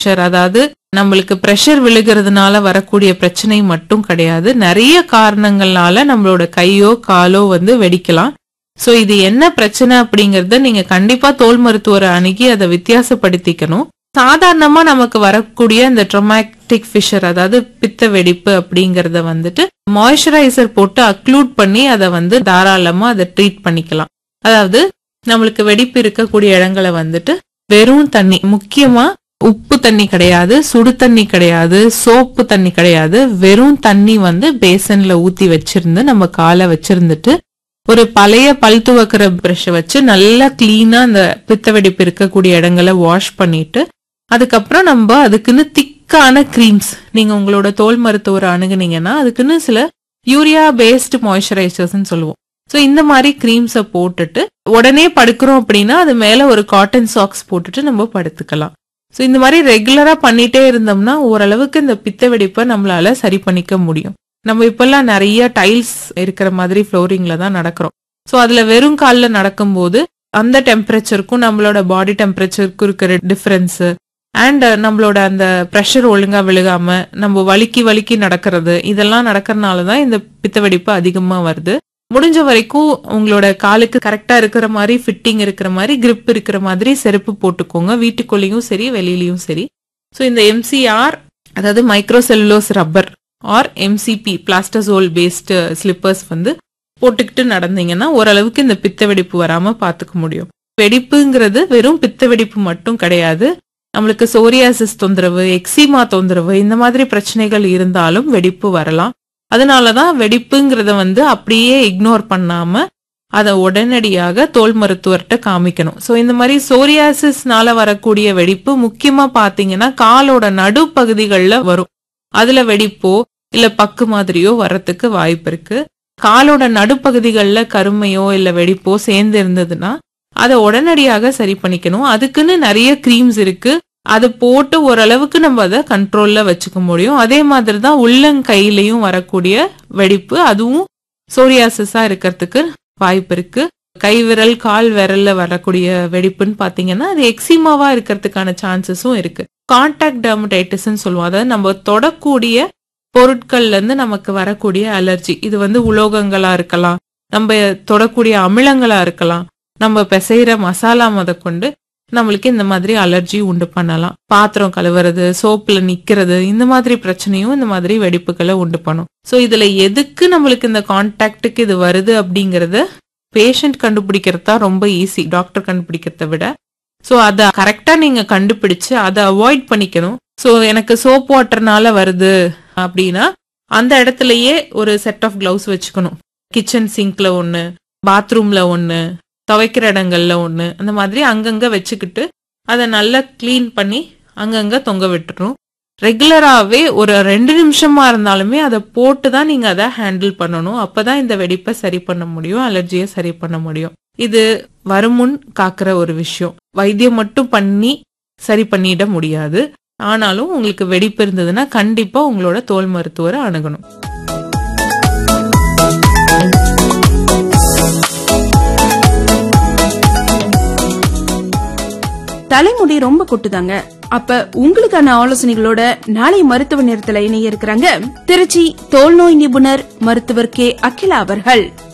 pressure, அதாவது நம்மளுக்கு pressure விழுகிறதுனால வரக்கூடிய பிரச்சனை மட்டும் கிடையாது நிறைய காரணங்கள்னால நம்மளோட கையோ காலோ வந்து வெடிக்கலாம் சோ இது என்ன பிரச்சனை அப்படிங்கறத நீங்க கண்டிப்பா தோல் மருத்துவரை அணுகி அதை வித்தியாசப்படுத்திக்கணும் சாதாரணமா நமக்கு வரக்கூடிய இந்த ட்ரொமாட்டிக் ஃபிஷர் அதாவது பித்த வெடிப்பு அப்படிங்கறத வந்துட்டு மாய்ஸ்சரைசர் போட்டு அக்ளூட் பண்ணி அதை வந்து தாராளமா அதை ட்ரீட் பண்ணிக்கலாம் அதாவது நம்மளுக்கு வெடிப்பு இருக்கக்கூடிய இடங்களை வந்துட்டு வெறும் தண்ணி முக்கியமா உப்பு தண்ணி கிடையாது சுடு தண்ணி கிடையாது சோப்பு தண்ணி கிடையாது வெறும் தண்ணி வந்து பேசன்ல ஊத்தி வச்சிருந்து நம்ம காலை வச்சிருந்துட்டு ஒரு பழைய பல் துவக்கிற பிரஷ் வச்சு நல்லா கிளீனா அந்த பித்த வெடிப்பு இருக்கக்கூடிய இடங்களை வாஷ் பண்ணிட்டு அதுக்கப்புறம் நம்ம அதுக்குன்னு திக்கான க்ரீம்ஸ் நீங்க உங்களோட தோல் மருத்துவரை அணுகுனீங்கன்னா அதுக்குன்னு சில யூரியா பேஸ்டு மாய்ஸ்சரைசர்ஸ்னு சொல்லுவோம் ஸோ இந்த மாதிரி க்ரீம்ஸை போட்டுட்டு உடனே படுக்கிறோம் அப்படின்னா அது மேல ஒரு காட்டன் சாக்ஸ் போட்டுட்டு நம்ம படுத்துக்கலாம் ஸோ இந்த மாதிரி ரெகுலரா பண்ணிட்டே இருந்தோம்னா ஓரளவுக்கு இந்த பித்த வெடிப்பை நம்மளால சரி பண்ணிக்க முடியும் நம்ம இப்பெல்லாம் நிறைய டைல்ஸ் இருக்கிற மாதிரி ஃப்ளோரிங்ல தான் நடக்கிறோம் ஸோ அதுல வெறும் காலில் நடக்கும்போது அந்த டெம்பரேச்சருக்கும் நம்மளோட பாடி டெம்பரேச்சருக்கும் இருக்கிற டிஃபரன்ஸ் அண்ட் நம்மளோட அந்த ப்ரெஷர் ஒழுங்கா விழுகாம நம்ம வலிக்கி வலிக்கி நடக்கிறது இதெல்லாம் நடக்கறனால தான் இந்த பித்த வெடிப்பு அதிகமா வருது முடிஞ்ச வரைக்கும் உங்களோட காலுக்கு கரெக்டா இருக்கிற மாதிரி ஃபிட்டிங் இருக்கிற மாதிரி grip இருக்கிற மாதிரி செருப்பு போட்டுக்கோங்க வீட்டுக்குள்ளேயும் சரி வெளியிலயும் சரி ஸோ இந்த எம்சிஆர் அதாவது microcellulose rubber or MCP plastisol based slippers வந்து போட்டுக்கிட்டு நடந்தீங்கன்னா ஓரளவுக்கு இந்த பித்த வெடிப்பு வராம பாத்துக்க முடியும் வெடிப்புங்கிறது வெறும் பித்த வெடிப்பு மட்டும் கிடையாது நம்மளுக்கு சோரியாசிஸ் தொந்தரவு எக்ஸிமா தொந்தரவு இந்த மாதிரி பிரச்சனைகள் இருந்தாலும் வெடிப்பு வரலாம் அதனாலதான் வெடிப்புங்கிறத வந்து அப்படியே இக்னோர் பண்ணாம அதை உடனடியாக தோல் மருத்துவர்கிட்ட காமிக்கணும் ஸோ இந்த மாதிரி சோரியாசிஸ்னால வரக்கூடிய வெடிப்பு முக்கியமா பாத்தீங்கன்னா காலோட நடுப்பகுதிகளில் வரும் அதுல வெடிப்போ இல்ல பக்கு மாதிரியோ வரத்துக்கு வாய்ப்பு இருக்கு காலோட நடுப்பகுதிகளில் கருமையோ இல்ல வெடிப்போ சேர்ந்து இருந்ததுன்னா அதை உடனடியாக சரி பண்ணிக்கணும் அதுக்குன்னு நிறைய க்ரீம்ஸ் இருக்கு அதை போட்டு ஓரளவுக்கு நம்ம அதை கண்ட்ரோல்ல வச்சுக்க முடியும் அதே மாதிரி தான் உள்ளங்கையிலையும் வரக்கூடிய வெடிப்பு அதுவும் சோரியாசிஸா இருக்கிறதுக்கு வாய்ப்பு இருக்கு கை விரல் கால் விரல்ல வரக்கூடிய வெடிப்புன்னு பாத்தீங்கன்னா அது எக்ஸிமாவா இருக்கிறதுக்கான சான்சஸும் இருக்கு கான்டாக்ட் டெர்மடைட்டிஸ்ன்னு சொல்லுவோம் அதாவது நம்ம தொடக்கூடிய பொருட்கள்ல இருந்து நமக்கு வரக்கூடிய அலர்ஜி இது வந்து உலோகங்களா இருக்கலாம் நம்ம தொடக்கூடிய அமிலங்களா இருக்கலாம் நம்ம பிசைற மசாலா முத கொண்டு நம்மளுக்கு இந்த மாதிரி அலர்ஜி உண்டு பண்ணலாம் பாத்திரம் கழுவுறது சோப்புல நிக்கிறது இந்த மாதிரி பிரச்சனையும் இந்த மாதிரி வெடிப்புகளை உண்டு பண்ணும் சோ இதுல எதுக்கு நம்மளுக்கு இந்த கான்டாக்டுக்கு இது வருது அப்படிங்கறத பேஷண்ட் கண்டுபிடிக்கிறது தான் ரொம்ப ஈஸி டாக்டர் கண்டுபிடிக்கிறத விட சோ அதை கரெக்டா நீங்க கண்டுபிடிச்சு அதை அவாய்ட் பண்ணிக்கணும் சோ எனக்கு சோப் வாட்டர்னால வருது அப்படின்னா அந்த இடத்துலயே ஒரு செட் ஆஃப் கிளவுஸ் வச்சுக்கணும் கிச்சன் சிங்க்ல ஒன்னு பாத்ரூம்ல ஒன்னு துவைக்கிற இடங்கள்ல ஒண்ணு அந்த மாதிரி அங்கங்க வச்சுக்கிட்டு அதை நல்லா க்ளீன் பண்ணி அங்கங்க தொங்க விட்டுறணும் ரெகுலராகவே ஒரு ரெண்டு நிமிஷமா இருந்தாலுமே அதை போட்டு தான் நீங்க அதை ஹேண்டில் பண்ணணும் அப்பதான் இந்த வெடிப்பை சரி பண்ண முடியும் அலர்ஜியை சரி பண்ண முடியும் இது வருமுன் காக்கிற ஒரு விஷயம் வைத்தியம் மட்டும் பண்ணி சரி பண்ணிட முடியாது ஆனாலும் உங்களுக்கு வெடிப்பு இருந்ததுன்னா கண்டிப்பா உங்களோட தோல் மருத்துவரை அணுகணும் தலைமுடி ரொம்ப கொட்டுதாங்க அப்ப உங்களுக்கான ஆலோசனைகளோட நாளை மருத்துவ நேரத்துல இணைய இருக்கிறாங்க திருச்சி தோல் நோய் நிபுணர் மருத்துவர் கே அகிலா அவர்கள்